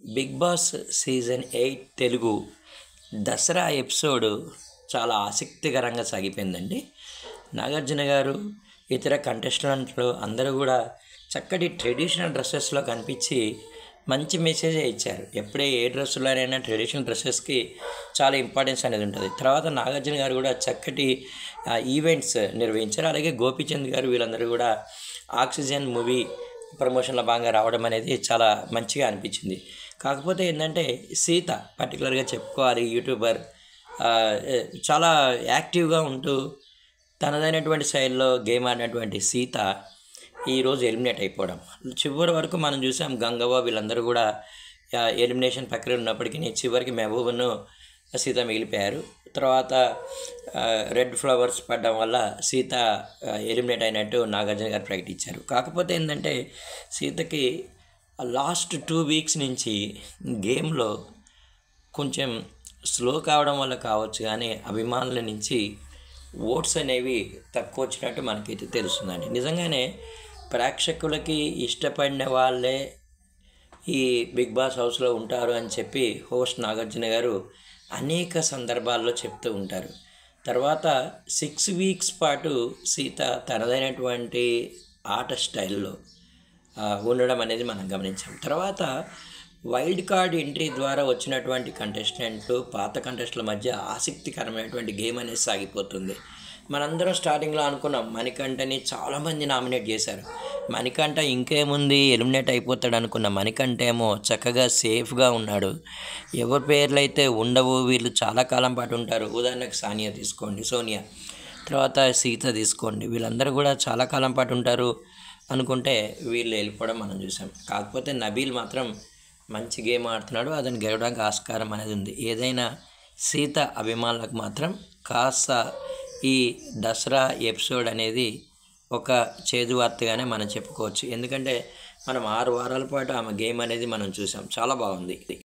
big boss season eight Telugu Dasara episode చాలా ఆసక్తికరంగా సాగిపోయిందండి నాగార్జున గారు ఇతర కంటెస్టెంట్లు అందరూ కూడా చక్కటి ట్రెడిషనల్ డ్రెస్సెస్లో కనిపించి మంచి మెసేజే ఇచ్చారు ఎప్పుడే ఏ డ్రెస్సులోనైనా ట్రెడిషనల్ డ్రెస్సెస్కి చాలా ఇంపార్టెన్స్ అనేది ఉంటుంది తర్వాత నాగార్జున గారు కూడా చక్కటి ఈవెంట్స్ నిర్వహించారు అలాగే గోపీచంద్ గారు వీళ్ళందరూ కూడా ఆక్సిజన్ మూవీ ప్రమోషన్లో భాగంగా రావడం అనేది చాలా మంచిగా అనిపించింది కాకపోతే ఏంటంటే సీత పర్టికులర్గా చెప్పుకోవాలి యూట్యూబర్ ఆ, ఏ, చాలా యాక్టివ్గా ఉంటూ తనదైనటువంటి శైలిలో గేమ్ ఆడినటువంటి సీత ఈరోజు ఎలిమినేట్ అయిపోవడం చివరి వరకు మనం చూసాం గంగవ్వ వీళ్ళందరూ కూడా ఆ, ఎలిమినేషన్ ప్రక్రియ ఉన్నప్పటికీ చివరికి మెహబూబ్ను సీత మిగిలిపోయారు తర్వాత ఆ, రెడ్ ఫ్లవర్స్ పడడం వల్ల సీత ఆ, ఎలిమినేట్ అయినట్టు నాగార్జున గారు ప్రకటించారు కాకపోతే ఏంటంటే సీతకి లాస్ట్ టూ వీక్స్ నుంచి గేమ్లో కొంచెం స్లో కావడం వల్ల కావచ్చు కానీ అభిమానుల నుంచి ఓట్స్ అనేవి తక్కువ వచ్చినట్టు మనకైతే తెలుస్తుందండి నిజంగానే ప్రేక్షకులకి ఇష్టపడిన వాళ్ళే ఈ బిగ్ బాస్ హౌస్లో ఉంటారు అని చెప్పి హోస్ట్ నాగార్జున గారు అనేక సందర్భాల్లో చెప్తూ ఉంటారు తర్వాత సిక్స్ వీక్స్ పాటు సీత తనదైనటువంటి ఆట స్టైల్లో ఆ, ఉండడం అనేది మనం గమనించాం తర్వాత వైల్డ్ కార్డ్ ఎంట్రీ ద్వారా వచ్చినటువంటి కంటెస్టెంట్లు పాత కంటెస్టుల మధ్య ఆసక్తికరమైనటువంటి గేమ్ అనేది సాగిపోతుంది మనందరం స్టార్టింగ్లో అనుకున్నాం మణికంఠని చాలామంది నామినేట్ చేశారు మణికంఠ ఇంకేముంది ఎలిమినేట్ అయిపోతాడు అనుకున్న మణికంఠ ఏమో చక్కగా సేఫ్గా ఉన్నాడు ఎవరి పేర్లు అయితే ఉండవు వీళ్ళు చాలా కాలం పాటు ఉంటారు ఉదాహరణకు సానియా తీసుకోండి సోనియా తర్వాత సీత తీసుకోండి వీళ్ళందరూ కూడా చాలా కాలం పాటు ఉంటారు అనుకుంటే వీళ్ళు వెళ్ళిపోవడం మనం చూసాం కాకపోతే నబీల్ మాత్రం మంచి గేమ్ ఆడుతున్నాడు అతను గెలవడానికి ఆస్కారం అనేది ఉంది ఏదైనా సీత అభిమానులకు మాత్రం కాస్త ఈ దసరా ఎపిసోడ్ అనేది ఒక చేదు వార్తగానే మనం చెప్పుకోవచ్చు ఎందుకంటే మనం ఆరు వారాల పాటు ఆమె గేమ్ అనేది మనం చూసాం చాలా బాగుంది